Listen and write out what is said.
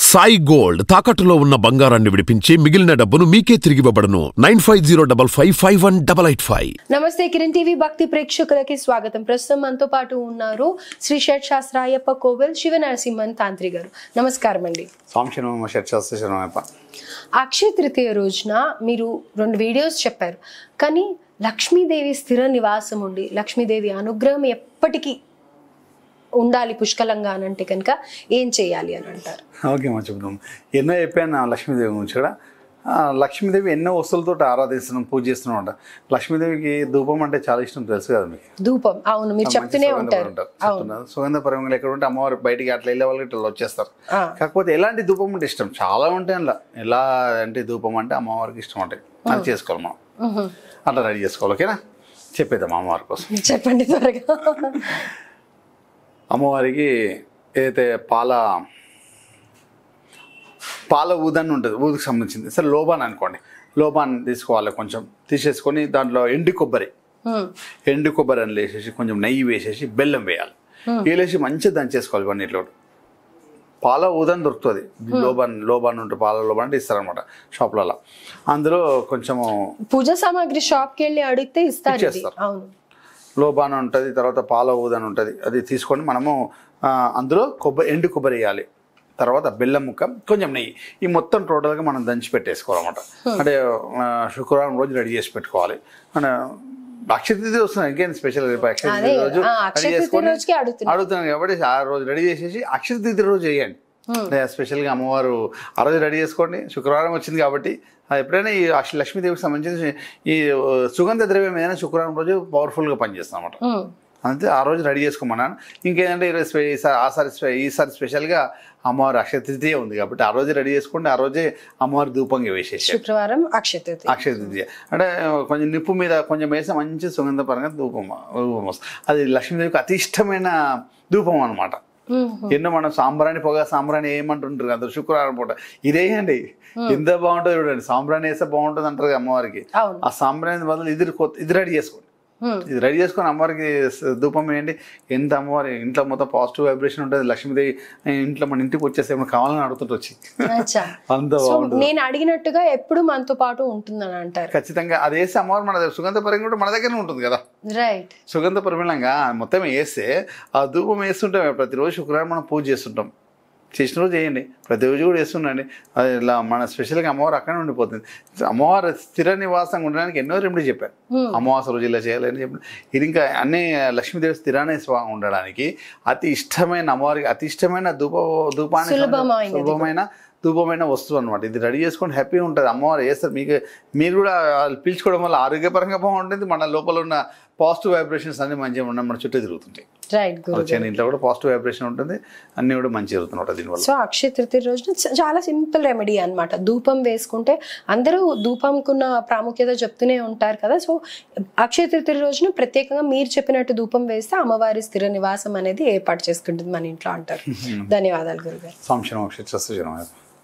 Sai gold తాకట్టులో ఉన్న బంగారాన్ని విడిపించి మిగిలిన డబ్బును మీకే తిరిగివ్వబడును nine five zero double five five one double eight five నమస్తే కిరణ్ టీవీ భక్తి ప్రేక్షకులకి స్వాగతం ప్రస్తుతం మనతో పాటు ఉన్నారు శ్రీ షట్ శాస్త్రాయప్ప కోవెల్ శివ నరసింహన్ తాంత్రి గారు నమస్కారం అండి స్వామిశనమ షట్శాస్త్ర శరణమయ్యప్ప అక్షయ తృతీయ రోజున మీరు రెండు వీడియోస్ చెప్పారు కానీ లక్ష్మీదేవి స్థిర నివాసం ఉండి లక్ష్మీదేవి అనుగ్రహం ఎప్పటికీ ఉండాలి పుష్కలంగా అని అంటే కనుక ఏం చేయాలి అని అంటారు ఓకే మా చెప్తాం ఎన్నో చెప్పాను లక్ష్మీదేవి గురించి కూడా ఆ, లక్ష్మీదేవి ఎన్నో వస్తువులతో ఆరాధిస్తున్నాం పూజ చేస్తున్నాం అంట లక్ష్మీదేవికి ధూపం అంటే చాలా ఇష్టం తెలుసు కదా మీకు ధూపం అవును మీరు మంచి చెప్తూనే సుగంధ ఉంటారు ఉంటారు. చెప్తున్నారు. సుగంధ పరిమళం ఎక్కడ ఉంటే అమ్మవారు బయటికి అట్లా వెళ్ళే వాళ్ళకి ఇట్లా వచ్చేస్తారు ఆ. కాకపోతే ఎలాంటి ధూపం అంటే ఇష్టం చాలా ఉంటాయి అలా ఎలా అంటే ధూపం అంటే అమ్మవారికి ఇష్టం ఉంటాయి అది చేసుకోవాలి మనం మ్హూ. అట్లా రెడీ చేసుకోవాలి ఓకేనా చెప్పేద్దాం అమ్మవారి కోసం చెప్పండి త్వరగా అమ్మవారికి ఏదైతే పాల పాల ఊదని ఉంటుంది ఊదికి సంబంధించింది సరే లోబాన్ అనుకోండి లోబాన్ తీసుకోవాలి కొంచెం తీసేసుకొని దాంట్లో ఎండు కొబ్బరి మ్, ఎండు కొబ్బరి అని వేసేసి కొంచెం నెయ్యి వేసేసి బెల్లం వేయాలి వేలేసి మంచిగా దంచేసుకోవాలి ఇవన్నిట్లో పాల ఊదని దొరుకుతుంది లోబాన్ లోబాన్ ఉంటుంది పాల లోబాన్ అంటే ఇస్తారనమాట షాప్లలో అందులో కొంచెము పూజ సామాగ్రి షాప్ కి వెళ్ళి అడిగితే ఇస్తారు ఇది. ఇచ్చేస్తారు. అవును లోబాన్ ఉంటుంది తర్వాత పాల ఊదని ఉంటుంది అది తీసుకొని మనము ఆ, అందులో కొబ్బరి ఎండు కొబ్బరి వేయాలి తర్వాత బెల్లం ముక్క కొంచెం నెయ్యి ఈ మొత్తం టోటల్గా మనం దంచి పెట్టేసుకోవాలన్నమాట అంటే ఆ, శుక్రవారం రోజు రెడీ చేసి పెట్టుకోవాలి అంటే అక్షయ తృతీయ వస్తుంది ఇంకేం స్పెషల్ అక్షయ అదే తృతీయ రోజు ఆ, రెడీ అక్షయ తృతీయ చేసుకొని రోజుకి అడుగుతున్నా అడుగుతున్నాను కాబట్టి ఆ రోజు రెడీ చేసేసి అక్షయ తృతీయ రోజు చేయండి అంటే స్పెషల్గా అమ్మవారు ఆ రోజు రెడీ చేసుకోండి శుక్రవారం వచ్చింది కాబట్టి ఆ ఎప్పుడైనా ఈ అక్ష- లక్ష్మీదేవికి సంబంధించి ఈ ఆ, సుగంధ ద్రవ్యం ఏదైనా శుక్రవారం రోజు పవర్ఫుల్గా పనిచేస్తాం అన్నమాట మ్, అంతే ఆ రోజు రెడీ చేసుకోమన్నాను ఇంకేంటంటే ఈరోజు స్పె- ఈసారి ఆసారి స్పె- ఈసారి స్పెషల్గా అమ్మవారి అక్షయ తృతీయ ఉంది కాబట్టి ఆ రోజే రెడీ చేసుకోండి ఆ రోజే అమ్మవారి ధూపంగా వేసేసి శుక్రవారం అక్షయ తృతీయ అక్షయ తృతీయ అంటే కొంచెం నిప్పు మీద కొంచెం వేస్తే మంచి సుగంధపరంగా ధూపం ధూపం వస్తుంది అది లక్ష్మీదేవికి అతి ఇష్టమైన ధూపం అనమాట మ్, ఎన్నో మనం సాంబ్రాణి పొగ సాంబ్రాణి ఏమంటుంటారు అందరు శుక్రవారం పూట ఇదేయండి ఎంత బాగుంటుంది చూడండి సాంబ్రాణి వేస్తే బాగుంటుంది అంటారు కదా అమ్మవారికి అవును ఆ సాంబ్రాణి బదులు ఇది కొత్త ఇది రెడీ చేసుకోండి మ్, ఇది రెడీ చేసుకొని అమ్మవారికి స- ధూపం వేయండి ఎంత అమ్మవారి ఇంట్లో మొత్తం పాజిటివ్ వైబ్రేషన్ ఉంటుంది లక్ష్మీదేవి ఇంట్లో మన ఇంటికి వచ్చేస్తే ఏమైనా కావాలని అడుగుతుంటే వచ్చి అచ్చా అంత సో బాగుంటుంది నేను అడిగినట్టుగా ఎప్పుడు మనతో పాటు ఉంటుందని అంటారు ఖచ్చితంగా అది వేస్తే అమ్మవారు మన దగ్గర సుగంధ పరిమళం కూడా మన దగ్గరనే ఉంటుంది కదా రైట్ సుగంధ పరిమళంగా మొత్తం వేస్తే ఆ ధూపం వేస్తుంటాం ప్రతిరోజు శుక్రవారం మనం పూజ చేస్తుంటాం చేసిన రోజు చేయండి ప్రతిరోజు కూడా వేస్తుండండి అది ఇలా మన స్పెషల్గా అమ్మవారు అక్కడే ఉండిపోతుంది అమ్మవారు స్థిర నివాసంగా ఉండడానికి ఎన్నో రెమెడీ చెప్పారు Hmm. అమావాస రోజు ఇలా చేయాలని చెప్పి ఇది ఇంకా అన్ని లక్ష్మీదేవి స్థిరాన్ని స్వా ఉండడానికి అతి ఇష్టమైన అమ్మవారికి అతి ఇష్టమైన ధూప ధూపాన్ని సులభమైనది. సులభమైన ధూపమైన వస్తువు అనమాట ఇది రెడీ చేసుకొని హ్యాపీగా ఉంటుంది అమ్మవారు వేస్తారు మీకు మీరు కూడా వాళ్ళు పీల్చుకోవడం వల్ల ఆరోగ్యపరంగా బాగుంటుంది మన లోపల ఉన్న పాజిటివ్ వైబ్రేషన్స్ అన్ని మంచిగా ఉన్న మన చుట్టూ తిరుగుతుంటాయి రైట్ గురు వచ్చే ఇంట్లో కూడా పాజిటివ్ వైబ్రేషన్ ఉంటుంది అన్ని కూడా మంచిగా జరుగుతుంటాయి దీనివల్ల సో అక్షయ తృతీయ రోజున చ- చాలా సింపుల్ రెమెడీ అన్నమాట ధూపం వేసుకుంటే అందరూ ధూపంకున్న ప్రాముఖ్యత చెప్తూనే ఉంటారు కదా సో అక్షయ తృతీయ రోజున ప్రత్యేకంగా మీరు చెప్పినట్టు ధూపం వేస్తే అమ్మవారి స్థిర నివాసం అనేది ఏర్పాటు చేసుకుంటుంది మన ఇంట్లో అంటారు ధన్యవాదాలు గురుగారు సంక్షేమ క్షేత్రస్సు